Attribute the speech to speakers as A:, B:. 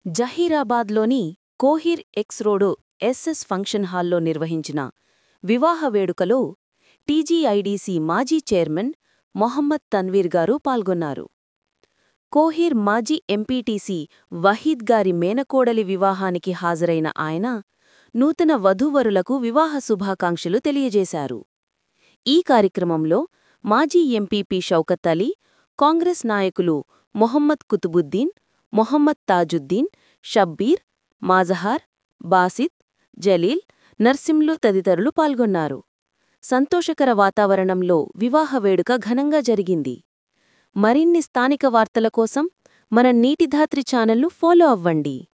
A: జహీరాబాద్లోని Kohir X road SS function హాల్లో నిర్వహించిన వివాహ వేడుకలో టీజీఐడీసీ మాజీ చైర్మన్ మొహమ్మద్ తన్వీర్ గారు పాల్గొన్నారు కోహిర్ మాజీ ఎంపీటీసీ వహీద్ గారి మేనకోడలి వివాహానికి హాజరైన ఆయన నూతన వధూవరులకు వివాహ శుభాకాంక్షలు తెలియజేశారు ఈ కార్యక్రమంలో మాజీ ఎంపీపీ షౌకత్ అలీ కాంగ్రెస్ నాయకులు మొహమ్మద్ కుతుబుద్దీన్ మొహమ్మద్ తాజుద్దీన్ షబ్బీర్ మాజహార్ బాసిత్ జలీల్ నర్సింలు తదితరులు పాల్గొన్నారు సంతోషకర వాతావరణంలో వివాహ వేడుక ఘనంగా జరిగింది మరిన్ని స్థానిక వార్తల కోసం మన నీటిధాత్రి ఛానల్ను ఫాలో అవ్వండి